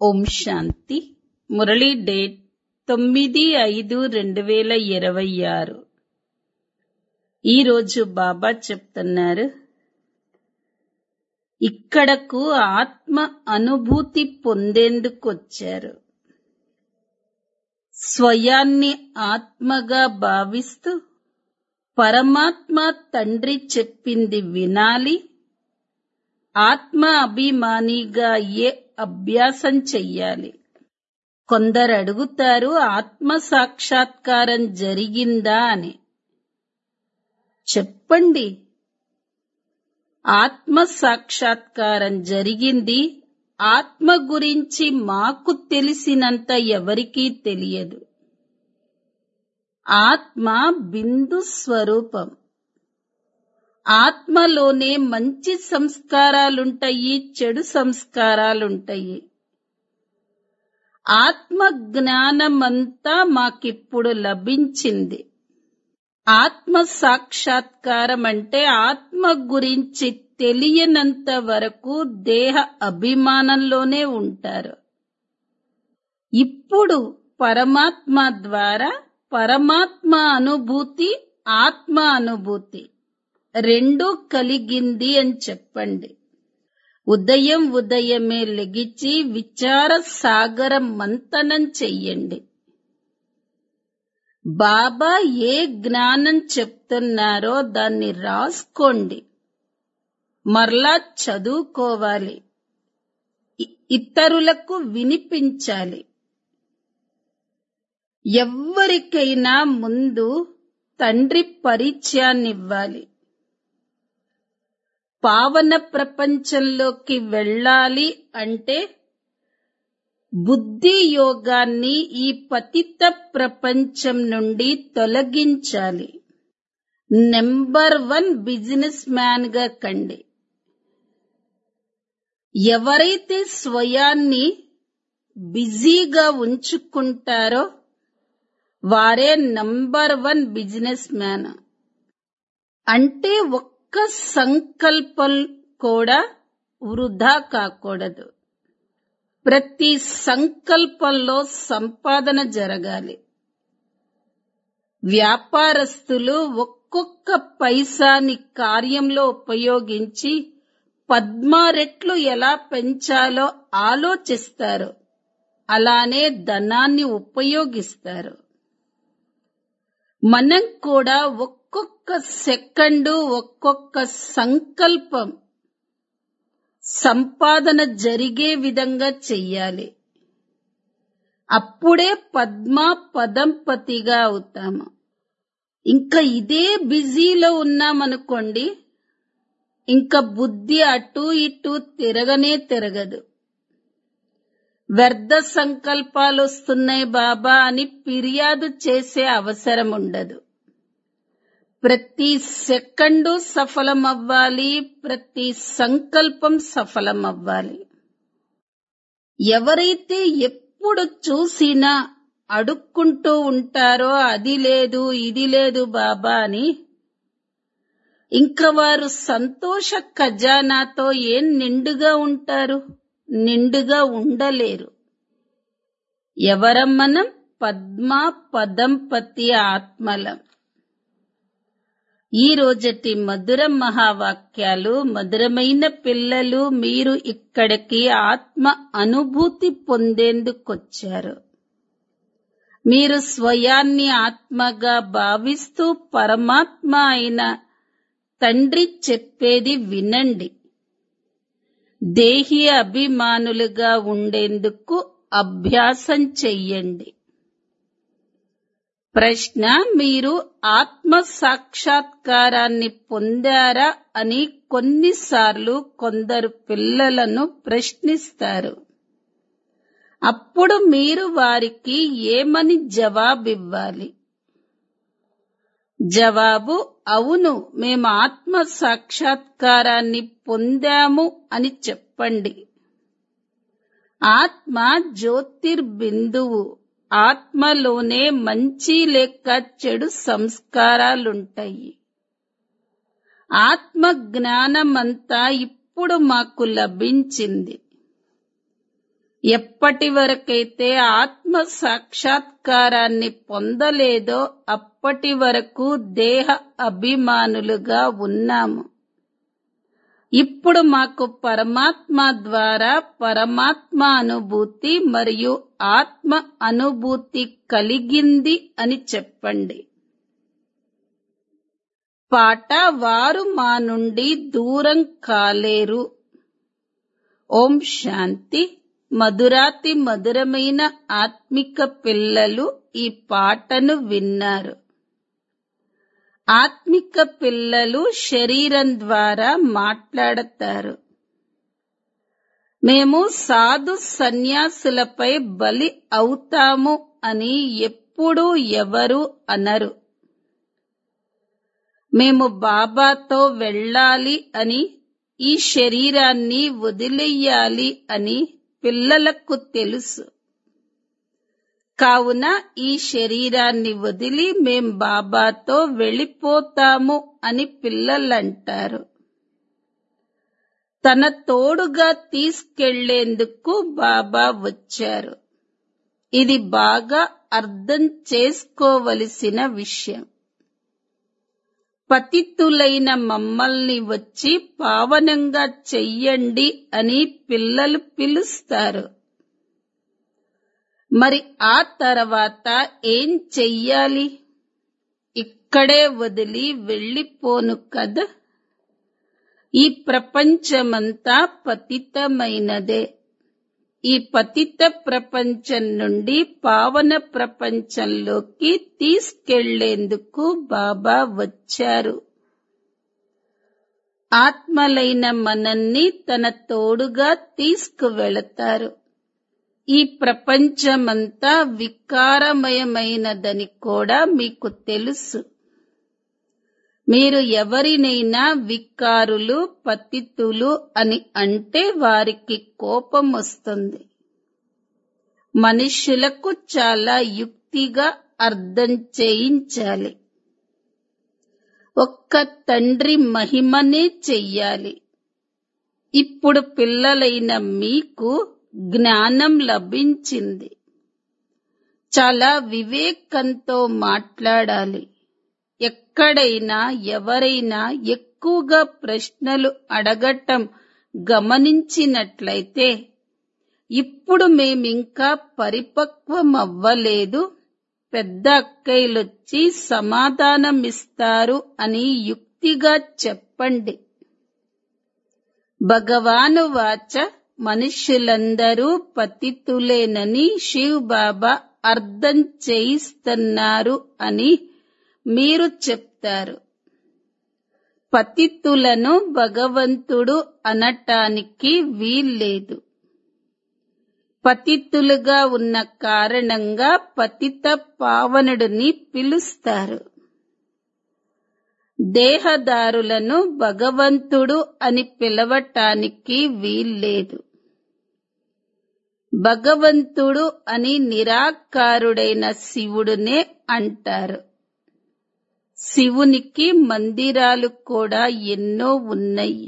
ఓం శాంతి Murali date తొమ్మిది ఐదు రెండు వేల ఇరవై ఆరు ఈరోజు బాబా చెప్తున్నారు ఇక్కడకు ఆత్మ అనుభూతి పొందేందుకొచ్చారు స్వయాన్ని ఆత్మగా భావిస్తూ పరమాత్మ తండ్రి చెప్పింది వినాలి ఆత్మ అభిమానిగా అయ్యే అభ్యాసం చెయ్యాలి కొందరు అడుగుతారు ఆత్మ సాక్షాత్కారం జరిగిందా అని చెప్పండి ఆత్మ సాక్షాత్కారం జరిగింది ఆత్మ గురించి మాకు తెలిసినంత ఎవరికీ తెలియదు ఆత్మ బిందు స్వరూపం ఆత్మలోనే మంచి సంస్కారాలుంటాయి చెడు సంస్కారాలుంటాయి ఆత్మ జ్ఞానమంతా మాకిప్పుడు లభించింది ఆత్మ సాక్షాత్కారం అంటే ఆత్మ గురించి తెలియనంత వరకు దేహ అభిమానంలోనే ఉంటారు ఇప్పుడు పరమాత్మ ద్వారా పరమాత్మ అనుభూతి ఆత్మ అనుభూతి రెండూ కలిగింది అని చెప్పండి ఉదయం ఉదయమే లెగిచి విచార సాగర మంతనం చెయ్యండి బాబా ఏ జ్ఞానం చెప్తున్నారో దాన్ని రాసుకోండి మరలా చదువుకోవాలి ఇతరులకు వినిపించాలి ఎవ్వరికైనా ముందు తండ్రి పరిచయాన్నివ్వాలి పావన ప్రపంచంలోకి వెళ్ళాలి అంటే బుద్ధి యోగాన్ని ఈ పతిత ప్రపంచం నుండి తొలగించాలి నెంబర్ వన్ బిజినెస్ మ్యాన్ గా కండి ఎవరైతే స్వయాన్ని బిజీగా ఉంచుకుంటారో వారే నంబర్ వన్ బిజినెస్ మ్యాన్ అంటే ఒక్క సంకల్పం కూడా వృధా కాకూడదు ప్రతి సంకల్పంలో సంపాదన జరగాలి వ్యాపారస్తులు ఒక్కొక్క పైసాని కార్యంలో ఉపయోగించి పద్మారెట్లు ఎలా పెంచాలో ఆలోచిస్తారు అలానే ధనాన్ని ఉపయోగిస్తారు మనం కూడా ఒక్కొక్క సెకండు ఒక్కొక్క సంకల్పం సంపాదన జరిగే విధంగా చెయ్యాలి అప్పుడే పద్మా పదంపతిగా అవుతాము ఇంకా ఇదే బిజీలో ఉన్నామనుకోండి ఇంకా బుద్ధి అటు ఇటు తిరగనే తిరగదు వ్యర్థ సంకల్పాలు వస్తున్నాయి బాబా అని ఫిర్యాదు చేసే అవసరం ఉండదు ప్రతి సెకండు సఫలమవ్వాలి ప్రతి సంకల్పం సఫలమవ్వాలి ఎవరైతే ఎప్పుడు చూసినా అడుక్కుంటూ ఉంటారో అది లేదు ఇది లేదు బాబా అని ఇంకా వారు సంతోష ఖజానాతో ఏం నిండుగా ఉంటారు నిండుగా ఉండలేరు ఎవరం మనం పద్మా పదంపతి ఆత్మలం ఈ రోజటి మధుర మహావాక్యాలు మధురమైన పిల్లలు మీరు ఇక్కడికి ఆత్మ అనుభూతి పొందేందుకొచ్చారు మీరు స్వయాన్ని ఆత్మగా భావిస్తూ పరమాత్మ అయిన తండ్రి చెప్పేది వినండి దేహి అభిమానులుగా ఉండేందుకు అభ్యాసం చెయ్యండి ప్రశ్న మీరు ఆత్మ సాక్షాత్కారాన్ని పొందారా అని కొన్నిసార్లు కొందరు పిల్లలను ప్రశ్నిస్తారు అప్పుడు మీరు వారికి ఏమని జవాబివ్వాలి జవాబు అవును మేము ఆత్మ సాక్షాత్కారాన్ని పొందాము అని చెప్పండి ఆత్మ జ్యోతిర్బిందువు ఆత్మలోనే మంచి లేక చెడు సంస్కారాలుంటాయి ఆత్మ జ్ఞానమంతా ఇప్పుడు మాకు లభించింది ఎప్పటి వరకైతే ఆత్మ సాక్షాత్కారాన్ని పొందలేదో అప్పటి వరకు దేహ అభిమానులుగా ఉన్నాము ఇప్పుడు మాకు పరమాత్మ ద్వారా పరమాత్మ అనుభూతి మరియు ఆత్మ అనుభూతి కలిగింది అని చెప్పండి పాట వారు మా నుండి దూరం కాలేరు ఓం శాంతి మధురాతి మధురమైన ఆత్మిక పిల్లలు ఈ పాటను విన్నారు ఆత్మిక పిల్లలు శరీరం ద్వారా మాట్లాడతారు మేము సాధు సన్యాసులపై బలి అవుతాము అని ఎప్పుడూ ఎవరు అనరు మేము బాబాతో వెళ్ళాలి అని ఈ శరీరాన్ని వదిలేయాలి అని పిల్లలకు తెలుసు కావున ఈ శరీరాన్ని వదిలి మేం బాబాతో వెళ్ళిపోతాము అని పిల్లలంటారు తన తోడుగా తీసుకెళ్లేందుకు బాబా వచ్చారు ఇది బాగా అర్థం చేసుకోవలసిన విషయం పతితులైన మమ్మల్ని వచ్చి పావనంగా చెయ్యండి అని పిల్లలు పిలుస్తారు మరి ఆ తర్వాత ఏం చెయ్యాలి ఇక్కడే వదిలి వెళ్ళిపోను కదా ఈ ప్రపంచమంతా పతితమైనదే ఈ పతిత ప్రపంచం నుండి పావన ప్రపంచంలోకి తీసుకెళ్లేందుకు బాబా వచ్చారు ఆత్మలైన మనల్ని తన తోడుగా తీసుకువెళతారు ఈ ప్రపంచమంతా వికారమయమైనదని కూడా మీకు తెలుసు మీరు ఎవరినైనా వికారులు పతితులు అని అంటే వారికి కోపం వస్తుంది మనుష్యులకు చాలా యుక్తిగా అర్థం చేయించాలి ఒక్క తండ్రి మహిమనే చెయ్యాలి ఇప్పుడు పిల్లలైన మీకు జ్ఞానం లభించింది చాలా వివేకంతో మాట్లాడాలి ఎక్కడైనా ఎవరైనా ఎక్కువగా ప్రశ్నలు అడగటం గమనించినట్లయితే ఇప్పుడు మేమింకా పరిపక్వం అవ్వలేదు పెద్ద అక్కయ్యలొచ్చి సమాధానమిస్తారు అని యుక్తిగా చెప్పండి భగవాను వాచ మనుష్యులందరూ పతితులేనని శివ్ బాబా అర్థం చేయిస్తున్నారు అని మీరు చెప్తారు పతితులను భగవంతుడు అనటానికి వీల్లేదు పతితులుగా ఉన్న కారణంగా పతిత పావనుడిని పిలుస్తారు దేహదారులను భగవంతుడు అని పిలవటానికి వీల్లేదు భగవంతుడు అని నిరాకారుడైన శివుడునే అంటారు శివునికి మందిరాలు కూడా ఎన్నో ఉన్నాయి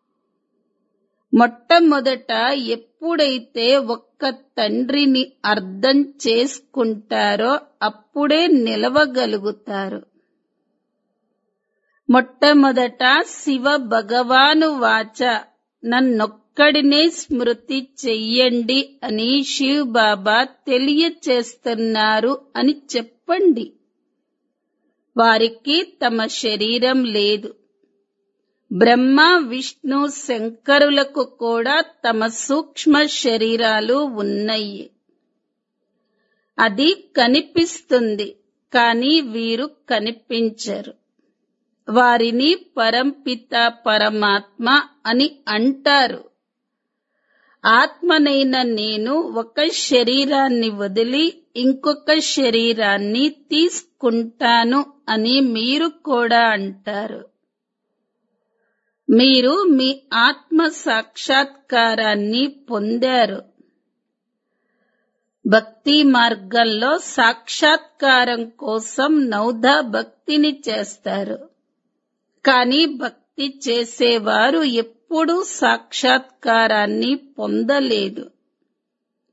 మొట్టమొదట ఎప్పుడైతే ఒక్క తండ్రిని అర్థం చేసుకుంటారో అప్పుడే నిలవగలుగుతారు మొట్టమొదట శివ భగవాను వాచ నన్నొక్కడినే స్మృతి చెయ్యండి అని శివ్ బాబా తెలియచేస్తున్నారు అని చెప్పండి వారికి తమ శరీరం లేదు బ్రహ్మ విష్ణు శంకరులకు కూడా తమ సూక్ష్మ శరీరాలు ఉన్నాయి అది కనిపిస్తుంది కానీ వీరు కనిపించరు వారిని పరంపిత పరమాత్మ అని అంటారు ఆత్మనైన నేను ఒక శరీరాన్ని వదిలి ఇంకొక శరీరాన్ని తీసుకుంటాను అని మీరు కూడా అంటారు మీరు మీ ఆత్మ సాక్షాత్కారాన్ని పొందారు భక్తి మార్గంలో సాక్షాత్కారం కోసం నౌదా భక్తిని చేస్తారు కానీ భక్తి చేసేవారు ఎప్పుడూ సాక్షాత్కారాన్ని పొందలేదు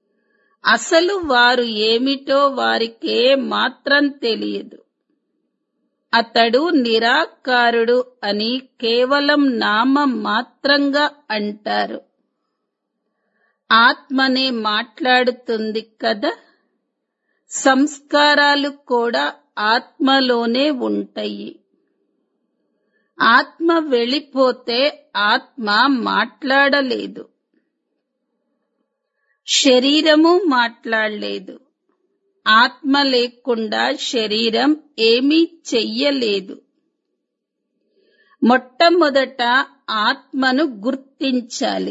అసలు వారు ఏమిటో వారికే మాత్రం తెలియదు అతడు నిరాకారుడు అని కేవలం నామ మాత్రంగా అంటారు ఆత్మనే మాట్లాడుతుంది కదా సంస్కారాలు కూడా ఆత్మలోనే ఉంటాయి ఆత్మ వెళ్ళిపోతే ఆత్మ మాట్లాడలేదు శరీరము మాట్లాడలేదు ఆత్మ లేకుండా శరీరం ఏమీ చెయ్యలేదు మొట్టమొదట ఆత్మను గుర్తించాలి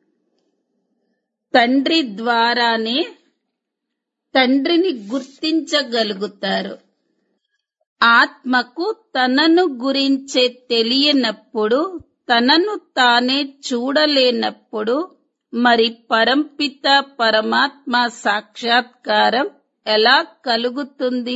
తండ్రి ద్వారానే తండ్రిని గుర్తించగలుగుతారు ఆత్మకు తనను గురించే తెలియనప్పుడు తనను తానే చూడలేనప్పుడు మరి పరంపిత పరమాత్మ సాక్షాత్కారం ఎలా కలుగుతుంది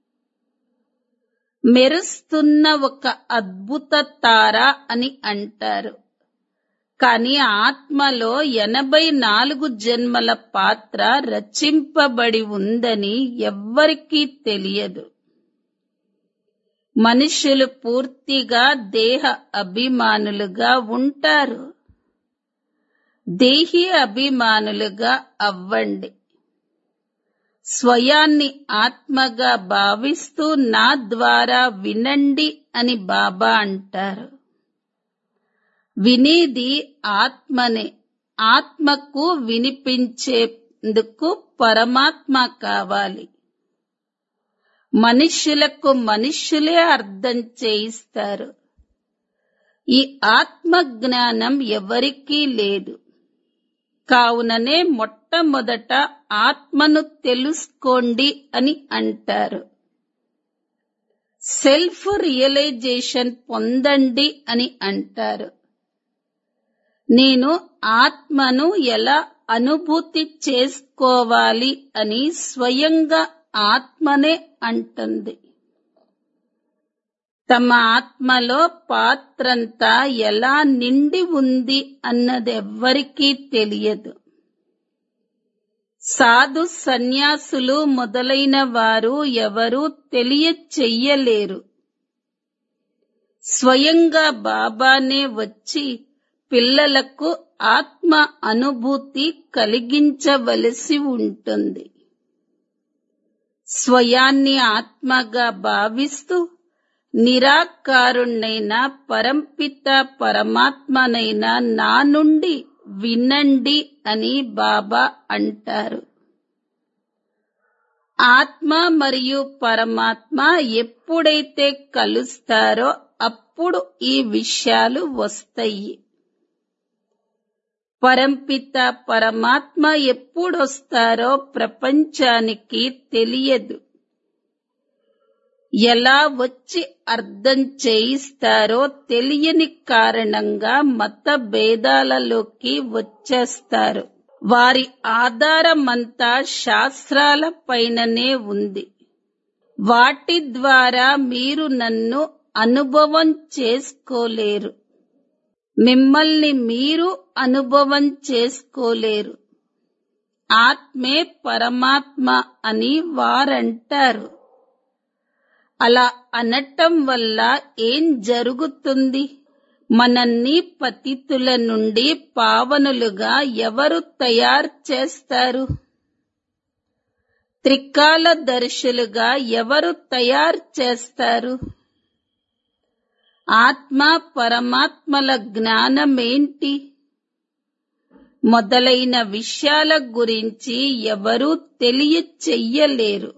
మెరుస్తున్న ఒక అద్భుత తార అని అంటారు కాని ఆత్మలో ఎనభై నాలుగు జన్మల పాత్ర రచింపబడి ఉందని ఎవ్వరికీ తెలియదు మనుషులు పూర్తిగా దేహ అభిమానులుగా ఉంటారు దేహి అభిమానులుగా అవ్వండి స్వయాన్ని ఆత్మగా భావిస్తూ నా ద్వారా వినండి అని బాబా అంటారు వినేది ఆత్మనే ఆత్మకు వినిపించేందుకు పరమాత్మ కావాలి మనుష్యులకు మనుష్యులే అర్థం చేయిస్తారు ఈ ఆత్మ జ్ఞానం ఎవరికీ లేదు కావుననే మొట్టమొదట ఆత్మను తెలుసుకోండి అని అంటారు సెల్ఫ్ రియలైజేషన్ పొందండి అని అంటారు నేను ఆత్మను ఎలా అనుభూతి చేసుకోవాలి అని స్వయంగా ఆత్మనే అంటుంది తమ ఆత్మలో పాత్రంతా ఎలా నిండి ఉంది అన్నదెవ్వరికీ తెలియదు సాధు సన్యాసులు మొదలైన వారు ఎవరూ తెలియచెయ్యలేరు స్వయంగా బాబానే వచ్చి పిల్లలకు ఆత్మ అనుభూతి కలిగించవలసి ఉంటుంది స్వయాన్ని ఆత్మగా భావిస్తూ నిరాకారుణ్ణైన పరంపిత పరమాత్మనైన నా నుండి వినండి అని బాబా అంటారు ఆత్మ మరియు పరమాత్మ ఎప్పుడైతే కలుస్తారో అప్పుడు ఈ విషయాలు వస్తాయి పరంపిత పరమాత్మ ఎప్పుడొస్తారో ప్రపంచానికి తెలియదు ఎలా వచ్చి అర్థం చేయిస్తారో తెలియని కారణంగా మత భేదాలలోకి వచ్చేస్తారు వారి ఆధారమంతా శాస్త్రాల పైననే ఉంది వాటి ద్వారా మీరు నన్ను అనుభవం చేసుకోలేరు మిమ్మల్ని మీరు అనుభవం చేసుకోలేరు ఆత్మే పరమాత్మ అని వారంటారు అలా అనటం వల్ల ఏం జరుగుతుంది మనల్ని పతితుల నుండి పావనులుగా ఎవరు తయారు చేస్తారు త్రికాల దర్శులుగా ఎవరు తయారు చేస్తారు ఆత్మ పరమాత్మల జ్ఞానమేంటి మొదలైన విషయాల గురించి ఎవరూ తెలియచెయ్యలేరు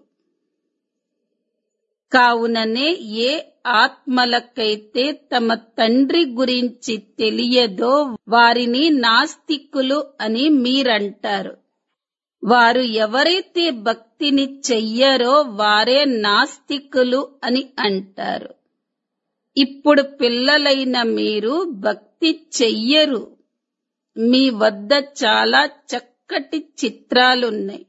కావుననే ఏ ఆత్మలకైతే తమ తండ్రి గురించి తెలియదో వారిని నాస్తికులు అని మీరంటారు వారు ఎవరైతే భక్తిని చెయ్యరో వారే నాస్తికులు అని అంటారు ఇప్పుడు పిల్లలైన మీరు భక్తి చెయ్యరు మీ వద్ద చాలా చక్కటి చిత్రాలున్నాయి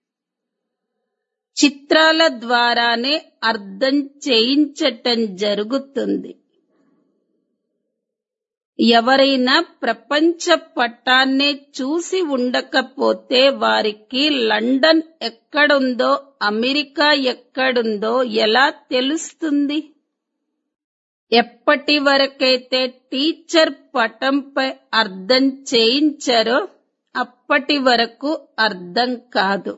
చిత్రాల ద్వారానే అర్థం చేయించటం జరుగుతుంది ఎవరైనా ప్రపంచ పటాన్నే చూసి ఉండకపోతే వారికి లండన్ ఎక్కడుందో అమెరికా ఎక్కడుందో ఎలా తెలుస్తుంది ఎప్పటి వరకైతే టీచర్ పటంపై అర్థం చేయించారో అప్పటి వరకు అర్థం కాదు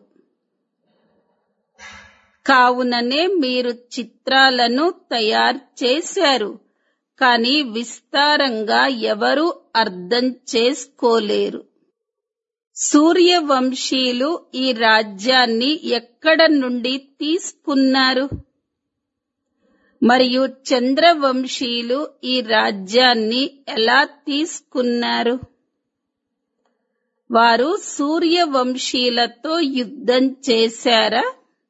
కావుననే మీరు చిత్రాలను తయారు చేశారు కానీ విస్తారంగా ఎవరూ అర్థం చేసుకోలేరు సూర్యవంశీయులు ఈ రాజ్యాన్ని ఎక్కడ నుండి తీసుకున్నారు మరియు చంద్రవంశీయులు ఈ రాజ్యాన్ని ఎలా తీసుకున్నారు వారు సూర్యవంశీయులతో యుద్ధం చేశారా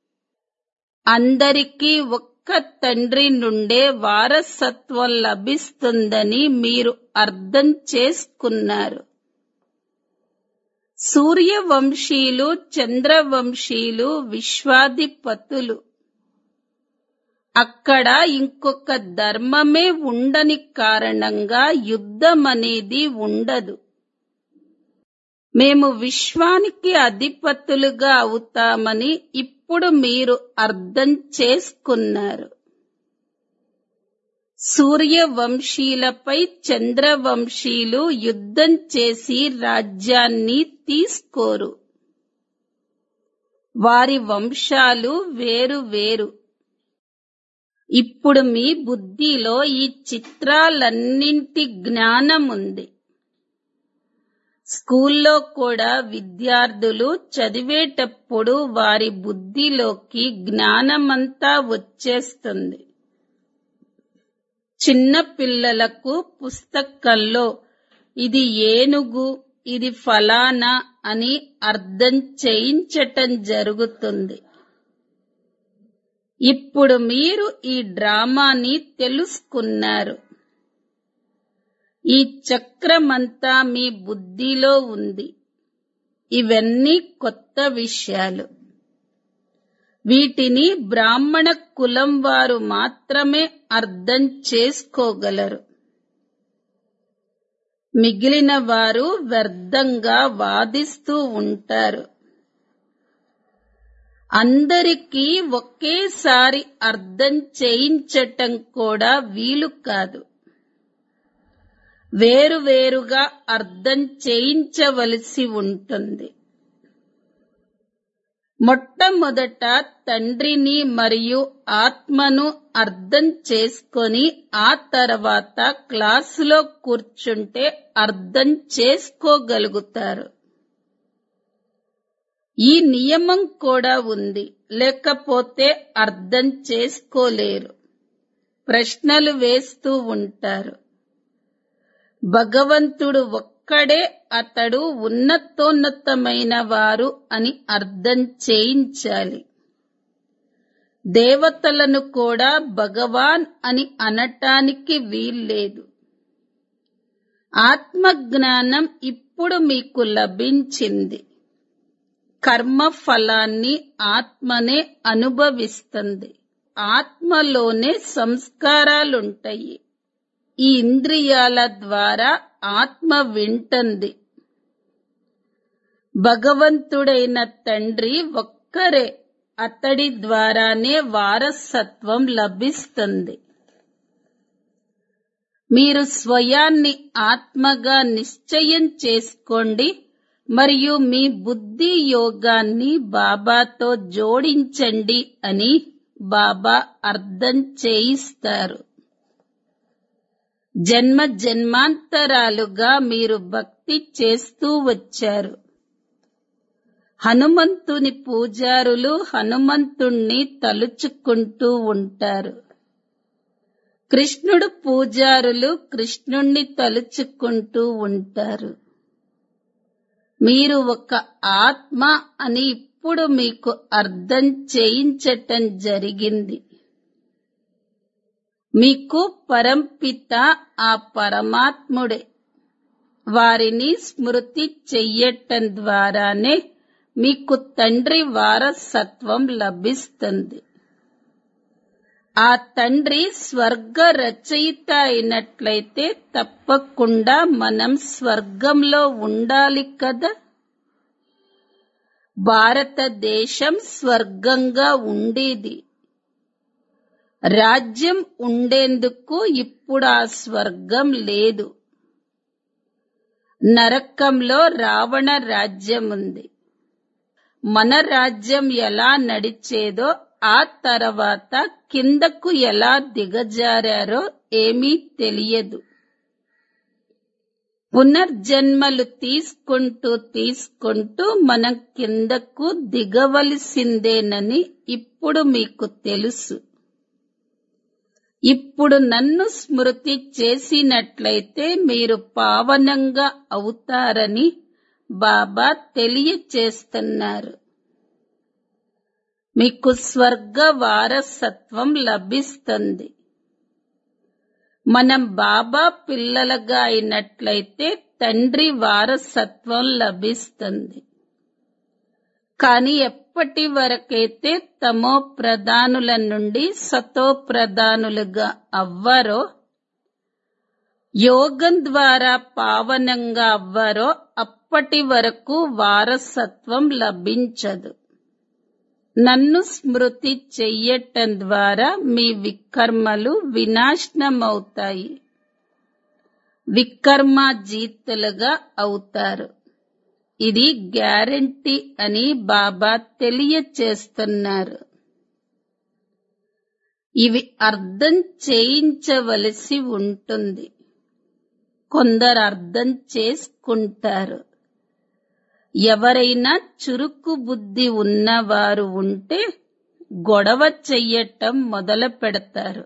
అందరికీ ఒక్క తండ్రి నుండే వారసత్వం లభిస్తుందని మీరు అర్థం చేసుకున్నారు సూర్యవంశీయులు చంద్రవంశీయులు విశ్వాధిపతులు అక్కడ ఇంకొక ధర్మమే ఉండని కారణంగా యుద్ధం అనేది ఉండదు మేము విశ్వానికి అధిపతులుగా అవుతామని ఇప్పుడు మీరు అర్థం చేసుకున్నారు సూర్యవంశీలపై చంద్రవంశీలు యుద్ధం చేసి రాజ్యాన్ని తీసుకోరు వారి వంశాలు వేరు వేరు ఇప్పుడు మీ బుద్ధిలో ఈ చిత్రాలన్నింటి జ్ఞానం ఉంది స్కూల్లో కూడా విద్యార్థులు చదివేటప్పుడు వారి బుద్ధిలోకి జ్ఞానమంతా వచ్చేస్తుంది చిన్న పిల్లలకు పుస్తకంలో ఇది ఏనుగు ఇది ఫలానా అని అర్థం చేయించటం జరుగుతుంది ఇప్పుడు మీరు ఈ డ్రామాని తెలుసుకున్నారు ఈ చక్రమంతా మీ బుద్ధిలో ఉంది ఇవన్నీ కొత్త విషయాలు వీటిని బ్రాహ్మణ కులం వారు మాత్రమే అర్థం చేసుకోగలరు మిగిలిన వారు వ్యర్థంగా వాదిస్తూ ఉంటారు అందరికీ ఒకేసారి అర్థం చేయించటం కూడా వీలు కాదు వేరువేరుగా అర్థం చేయించవలసి ఉంటుంది మొట్టమొదట తండ్రిని మరియు ఆత్మను అర్థం చేసుకొని ఆ తర్వాత క్లాసులో కూర్చుంటే అర్థం చేసుకోగలుగుతారు ఈ నియమం కూడా ఉంది లేకపోతే అర్థం చేసుకోలేరు ప్రశ్నలు వేస్తూ ఉంటారు భగవంతుడు ఒక్కడే అతడు ఉన్నతోన్నతమైన వారు అని అర్థం చేయించాలి దేవతలను కూడా భగవాన్ అని అనటానికి వీల్లేదు ఆత్మజ్ఞానం ఇప్పుడు మీకు లభించింది కర్మ ఫలాన్ని ఆత్మనే అనుభవిస్తుంది ఆత్మలోనే సంస్కారాలుంటాయి ఈ ఇంద్రియాల ద్వారా ఆత్మ వింటుంది భగవంతుడైన తండ్రి ఒక్కరే అతడి ద్వారానే వారసత్వం లభిస్తుంది మీరు స్వయాన్ని ఆత్మగా నిశ్చయం చేసుకోండి మరియు మీ బుద్ధి యోగాన్ని బాబాతో జోడించండి అని బాబా అర్థం చేయిస్తారు జన్మ జన్మాంతరాలుగా మీరు భక్తి చేస్తూ వచ్చారు హనుమంతుని పూజారులు హనుమంతుణ్ణి తలుచుకుంటూ ఉంటారు కృష్ణుడు పూజారులు కృష్ణుణ్ణి తలుచుకుంటూ ఉంటారు మీరు ఒక ఆత్మ అని ఇప్పుడు మీకు అర్థం చేయించటం జరిగింది మీకు పరంపిత ఆ పరమాత్ముడే వారిని స్మృతి చెయ్యటం ద్వారానే మీకు తండ్రి వారసత్వం లభిస్తుంది ఆ తండ్రి స్వర్గ రచయిత అయినట్లయితే తప్పకుండా మనం స్వర్గంలో ఉండాలి కదా భారతదేశం స్వర్గంగా ఉండేది రాజ్యం ఉండేందుకు ఇప్పుడు ఆ స్వర్గం లేదు నరకంలో రావణ రాజ్యం ఉంది మన రాజ్యం ఎలా నడిచేదో ఆ తర్వాత కిందకు ఎలా దిగజారారో ఏమీ తెలియదు పునర్జన్మలు తీసుకుంటూ తీసుకుంటూ మనం కిందకు దిగవలసిందేనని ఇప్పుడు మీకు తెలుసు ఇప్పుడు నన్ను స్మృతి చేసినట్లయితే మీరు పావనంగా అవుతారని బాబా తెలియచేస్తున్నారు మీకు స్వర్గ వారసత్వం లభిస్తుంది మనం బాబా పిల్లలుగా అయినట్లయితే తండ్రి వారసత్వం లభిస్తుంది కానీ ఎప్పటి వరకైతే తమో ప్రధానుల నుండి సతో ప్రధానులుగా అవ్వరో యోగం ద్వారా పావనంగా అవ్వరో అప్పటి వరకు వారసత్వం లభించదు నన్ను స్మృతి చెయ్యటం ద్వారా మీ వికర్మలు వినాశనమవుతాయి వికర్మాజీతులుగా అవుతారు ఇది గ్యారంటీ అని బాబా తెలియచేస్తున్నారు ఇవి అర్థం చేయించవలసి ఉంటుంది కొందరు అర్థం చేసుకుంటారు ఎవరైనా చురుకు బుద్ధి ఉన్నవారు ఉంటే గొడవ చెయ్యటం మొదలు పెడతారు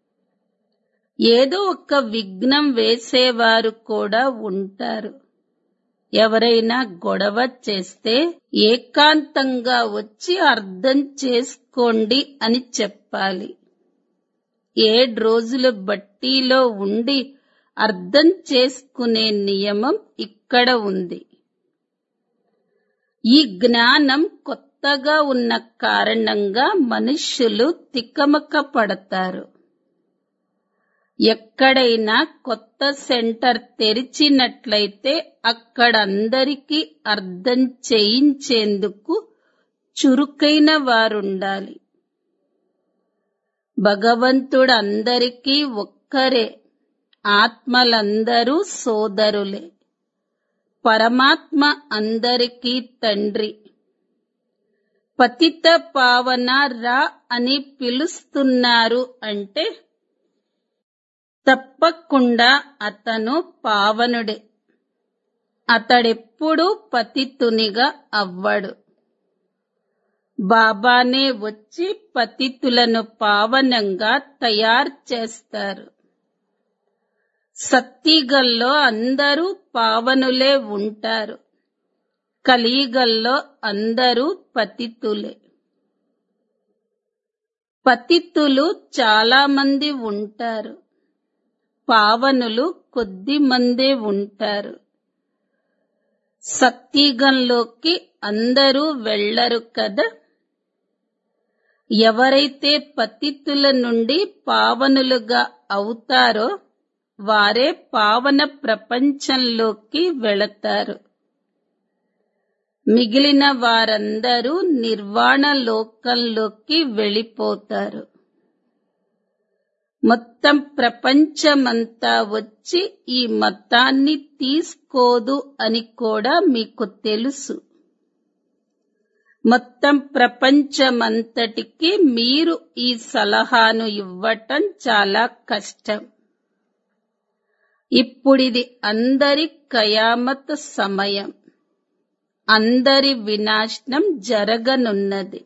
ఏదో ఒక విఘ్నం వేసేవారు కూడా ఉంటారు ఎవరైనా గొడవ చేస్తే ఏకాంతంగా వచ్చి అర్థం చేసుకోండి అని చెప్పాలి ఏడు రోజులు బట్టీలో ఉండి అర్థం చేసుకునే నియమం ఇక్కడ ఉంది ఈ జ్ఞానం కొత్తగా ఉన్న కారణంగా మనుష్యులు తికమక పడతారు ఎక్కడైనా కొత్త సెంటర్ తెరిచినట్లయితే అక్కడ అందరికీ అర్థం చేయించేందుకు చురుకైన వారుండాలి భగవంతుడు అందరికీ ఒక్కరే ఆత్మలందరూ సోదరులే పరమాత్మ అందరికీ తండ్రి పతిత పావన రా అని పిలుస్తున్నారు అంటే తప్పకుండా అతను పావనుడే అతడెప్పుడూ పతితునిగా అవ్వడు బాబానే వచ్చి పతితులను పావనంగా తయారు చేస్తారు సత్తిగల్లో అందరూ పావనులే ఉంటారు కలియుగల్లో అందరూ పతితులే పతితులు చాలా మంది ఉంటారు పావనులు కొద్ది మందే ఉంటారు సత్యుగంలోకి అందరూ వెళ్ళరు కదా ఎవరైతే పతితుల నుండి పావనులుగా అవుతారో వారే పావన ప్రపంచంలోకి వెళతారు మిగిలిన వారందరూ నిర్వాణ లోకంలోకి వెళ్ళిపోతారు మొత్తం ప్రపంచమంతా వచ్చి ఈ మతాన్ని తీసుకోదు అని కూడా మీకు తెలుసు మొత్తం ప్రపంచమంతటికి మీరు ఈ సలహాను ఇవ్వటం చాలా కష్టం ఇప్పుడిది అందరి కయామత్ సమయం అందరి వినాశనం జరగనున్నది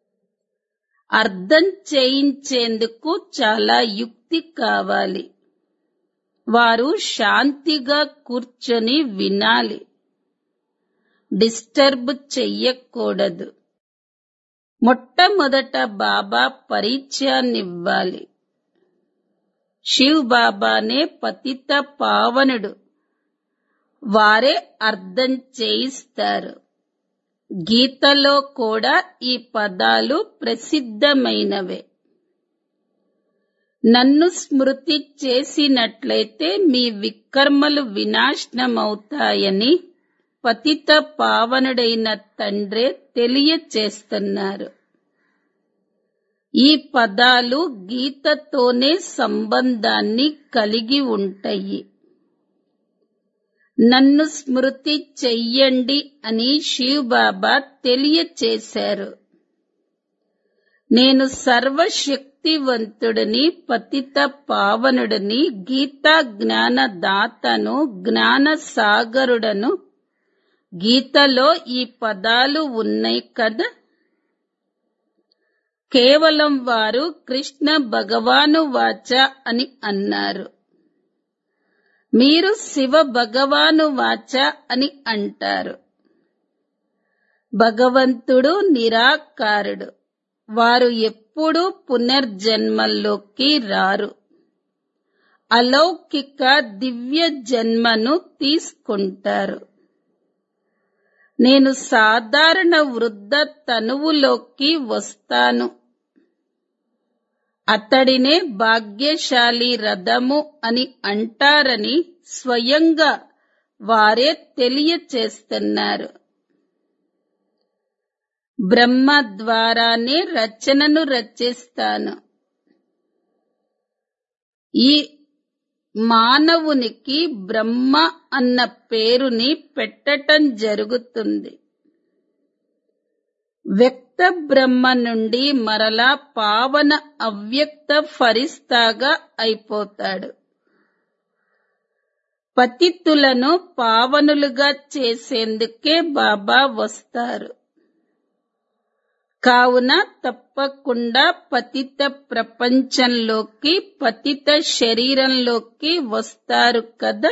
అర్థం చేయించేందుకు చాలా యుక్తి కావాలి వారు శాంతిగా కూర్చొని వినాలి డిస్టర్బ్ చెయ్యకూడదు మొట్టమొదట బాబా పరిచయాన్నివ్వాలి శివ్ బాబానే పతిత పావనుడు వారే అర్థం చేయిస్తారు గీతలో కూడా ఈ పదాలు ప్రసిద్ధమైనవే నన్ను స్మృతి చేసినట్లయితే మీ వికర్మలు వినాశనమవుతాయని పతిత పావనుడైన తండ్రే తెలియచేస్తున్నారు ఈ పదాలు గీతతోనే సంబంధాన్ని కలిగి ఉంటాయి నన్ను స్మృతి చెయ్యండి అని శివబాబా తెలియచేశారు నేను సర్వశక్తివంతుడిని పతిత పావనుడిని గీతా జ్ఞాన దాతను జ్ఞాన సాగరుడను గీతలో ఈ పదాలు ఉన్నాయి కదా కేవలం వారు కృష్ణ భగవాను వాచ అని అన్నారు మీరు శివ భగవాను వాచ అని అంటారు భగవంతుడు నిరాకారుడు వారు ఎప్పుడూ పునర్జన్మల్లోకి రారు అలౌకిక దివ్య జన్మను తీసుకుంటారు నేను సాధారణ వృద్ధ తనువులోకి వస్తాను అతడినే భాగ్యశాలి రథము అని అంటారని స్వయంగా వారే తెలియచేస్తున్నారు బ్రహ్మ ద్వారానే రచనను రచిస్తాను ఈ మానవునికి బ్రహ్మ అన్న పేరుని పెట్టటం జరుగుతుంది వ్యక్త బ్రహ్మ నుండి మరలా పావన అవ్యక్త ఫరిస్తాగా అయిపోతాడు పతితులను పావనులుగా చేసేందుకే బాబా వస్తారు కావున తప్పకుండా పతిత ప్రపంచంలోకి పతిత శరీరంలోకి వస్తారు కదా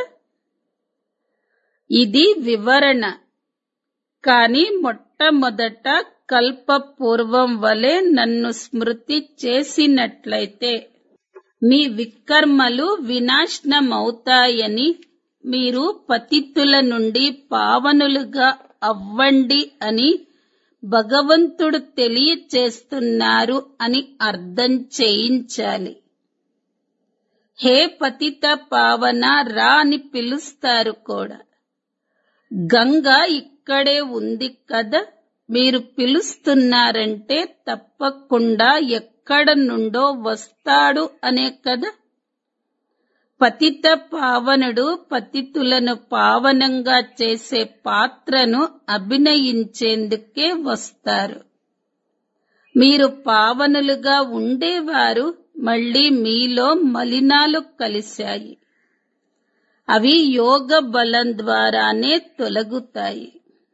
ఇది వివరణ కాని మొట్టమొదట కల్ప పూర్వం వలె నన్ను స్మృతి చేసినట్లయితే మీ వికర్మలు వినాశనమవుతాయని మీరు పతితుల నుండి పావనులుగా అవ్వండి అని భగవంతుడు తెలియచేస్తున్నారు అని అర్థం చేయించాలి హే పతిత పావన రా అని పిలుస్తారు కూడా గంగ ఇక్కడే ఉంది కదా మీరు పిలుస్తున్నారంటే తప్పకుండా ఎక్కడ నుండో వస్తాడు అనే కదా పతిత పావనుడు పతితులను పావనంగా చేసే పాత్రను అభినయించేందుకే వస్తారు మీరు పావనులుగా ఉండేవారు మళ్ళీ మీలో మలినాలు కలిశాయి అవి యోగ బలం ద్వారానే తొలగుతాయి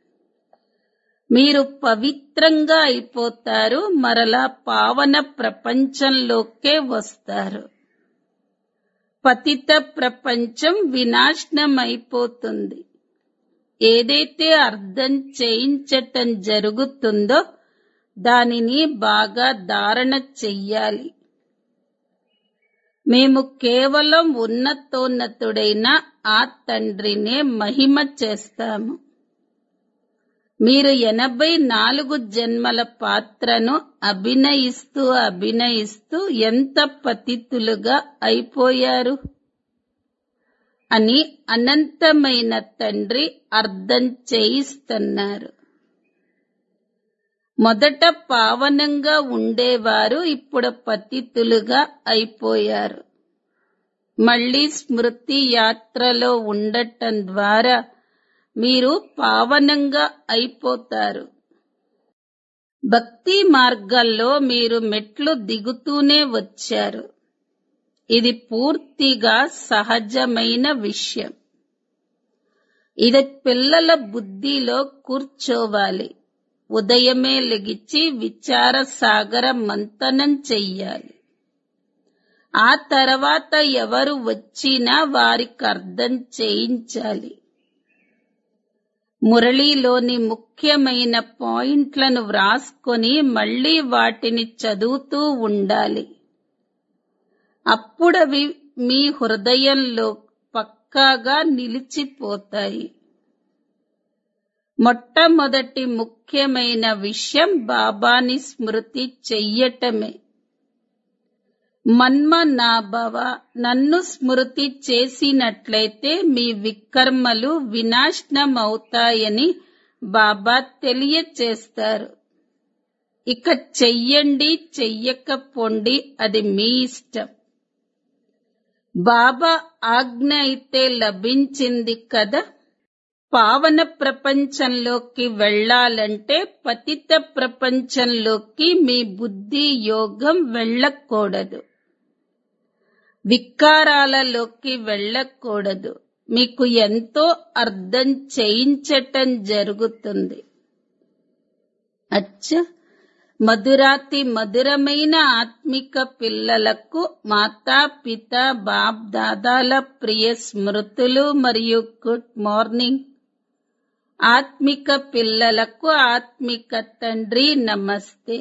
మీరు పవిత్రంగా అయిపోతారు మరలా పావన ప్రపంచంలోకే వస్తారు పతిత ప్రపంచం వినాశనమైపోతుంది ఏదైతే అర్థం చేయించటం జరుగుతుందో దానిని బాగా ధారణ చెయ్యాలి మేము కేవలం ఉన్నతోన్నతుడైన ఆ తండ్రినే మహిమ చేస్తాము మీరు ఎనభై నాలుగు జన్మల పాత్రను అభినయిస్తూ అభినయిస్తూ ఎంత పతితులుగా అయిపోయారు అని అనంతమైన తండ్రి అర్థం చేయిస్తున్నారు మొదట పావనంగా ఉండేవారు ఇప్పుడు పతితులుగా అయిపోయారు మళ్ళీ స్మృతి యాత్రలో ఉండటం ద్వారా మీరు పావనంగా అయిపోతారు భక్తి మార్గాల్లో మీరు మెట్లు దిగుతూనే వచ్చారు ఇది పూర్తిగా సహజమైన విషయం ఇది పిల్లల బుద్ధిలో కూర్చోవాలి ఉదయమే లెగిచి విచార సాగర మంతనం చెయ్యాలి ఆ తర్వాత ఎవరు వచ్చినా వారికి అర్థం చేయించాలి మురళీలోని ముఖ్యమైన పాయింట్లను వ్రాసుకొని మళ్ళీ వాటిని చదువుతూ ఉండాలి అప్పుడవి మీ హృదయంలో పక్కాగా నిలిచిపోతాయి మొట్టమొదటి ముఖ్యమైన విషయం బాబాని స్మృతి చెయ్యటమే మన్మనాభవ నన్ను స్మృతి చేసినట్లయితే మీ వికర్మలు వినాశనమవుతాయని బాబా తెలియచేస్తారు ఇక చెయ్యండి చెయ్యకపోండి అది మీ ఇష్టం బాబా ఆజ్ఞ అయితే లభించింది కదా పావన ప్రపంచంలోకి వెళ్ళాలంటే పతిత ప్రపంచంలోకి మీ బుద్ధి యోగం వెళ్ళకూడదు వికారాలలోకి వెళ్ళకూడదు మీకు ఎంతో అర్థం చేయించటం జరుగుతుంది అచ్చ మధురాతి మధురమైన ఆత్మిక పిల్లలకు మాతా పిత బాప్ దాదాల ప్రియ స్మృతులు మరియు గుడ్ మార్నింగ్ ఆత్మిక పిల్లలకు ఆత్మిక తండ్రి నమస్తే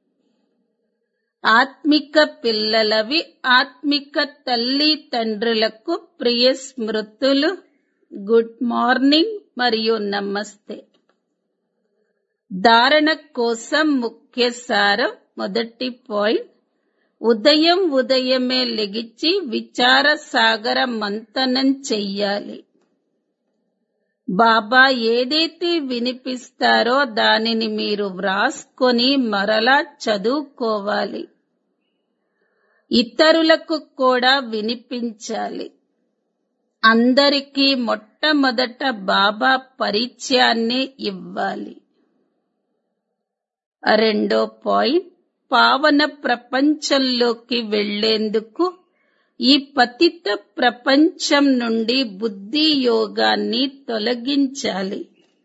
ఆత్మిక పిల్లలవి ఆత్మిక తల్లి తండ్రులకు ప్రియ స్మృతులు గుడ్ మార్నింగ్ మరియు నమస్తే ధారణ కోసం ముఖ్య సారం మొదటి పాయింట్ ఉదయం ఉదయమే లెగిచి విచార సాగర మంతనం చెయ్యాలి బాబా ఏదైతే వినిపిస్తారో దానిని మీరు వ్రాసుకొని మరలా చదువుకోవాలి ఇతరులకు కూడా వినిపించాలి అందరికీ మొట్టమొదట బాబా పరిచయాన్ని ఇవ్వాలి రెండో పాయింట్ పావన ప్రపంచంలోకి వెళ్లేందుకు ఈ పతిత ప్రపంచం నుండి బుద్ధి యోగాన్ని తొలగించాలి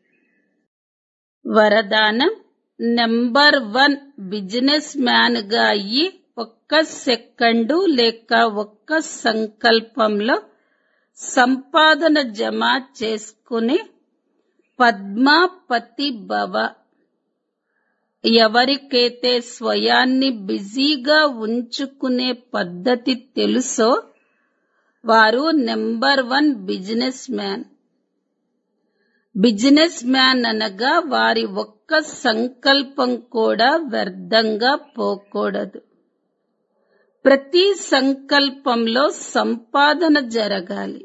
వరదానం నెంబర్ వన్ బిజినెస్ మ్యాన్ గా అయ్యి ఒక్క సెకండు లేక ఒక్క సంకల్పంలో సంపాదన జమ చేసుకుని పద్మాపతి భవ ఎవరికైతే స్వయాన్ని బిజీగా ఉంచుకునే పద్ధతి తెలుసో వారు number one businessman businessman అనగా వారి ఒక్క సంకల్పం కూడా వ్యర్థంగా పోకూడదు ప్రతి సంకల్పంలో సంపాదన జరగాలి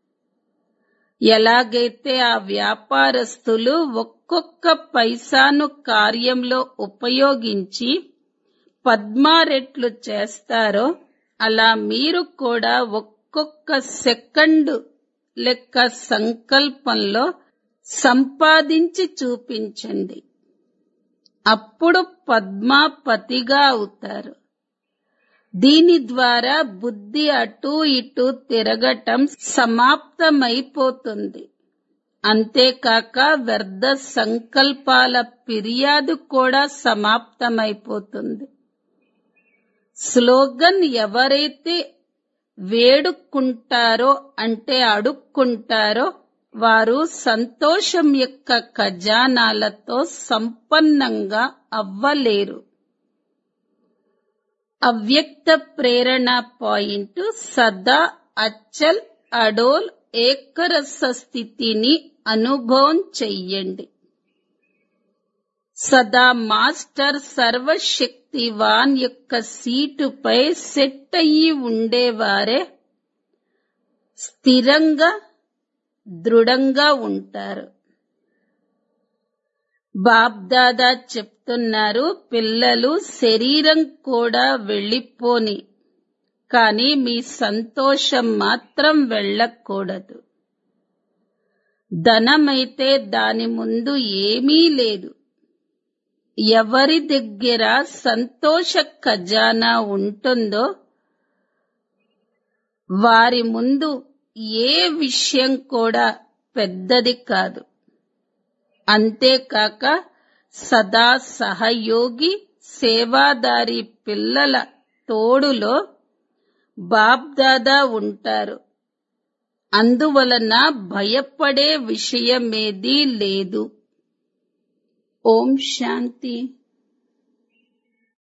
ఎలాగైతే ఆ వ్యాపారస్తులు ఒక్కొక్క పైసాను కార్యంలో ఉపయోగించి పద్మారెట్లు చేస్తారో అలా మీరు కూడా ఒక్కొక్క సెకండు లెక్క సంకల్పంలో సంపాదించి చూపించండి అప్పుడు పద్మాపతిగా అవుతారు దీని ద్వారా బుద్ధి అటూ ఇటూ తిరగటం సమాప్తమైపోతుంది అంతేకాక వ్యర్థ సంకల్పాల ఫిర్యాదు కూడా సమాప్తమైపోతుంది స్లోగన్ ఎవరైతే వేడుకుంటారో అంటే అడుక్కుంటారో వారు సంతోషం యొక్క ఖజానాలతో సంపన్నంగా అవ్వలేరు అవ్యక్త ప్రేరణ పాయింట్ సదా అచ్చల్ అడోల్ ఏకరస స్థితిని అనుభవం చెయ్యండి సదా మాస్టర్ సర్వశక్తివాన్ యొక్క సీటుపై సెట్ అయ్యి ఉండేవారే స్థిరంగా దృఢంగా ఉంటారు బాబ్దాదా చెప్తున్నారు పిల్లలు శరీరం కూడా వెళ్ళిపోని కానీ మీ సంతోషం మాత్రం వెళ్ళకూడదు ధనమైతే దాని ముందు ఏమీ లేదు ఎవరి దగ్గర సంతోష ఖజానా ఉంటుందో వారి ముందు ఏ విషయం కూడా పెద్దది కాదు అంతేకాక సదా సహయోగి సేవాదారి పిల్లల తోడులో బాబ్దాదా ఉంటారు అందువలన భయపడే విషయమేదీ లేదు ఓం శాంతి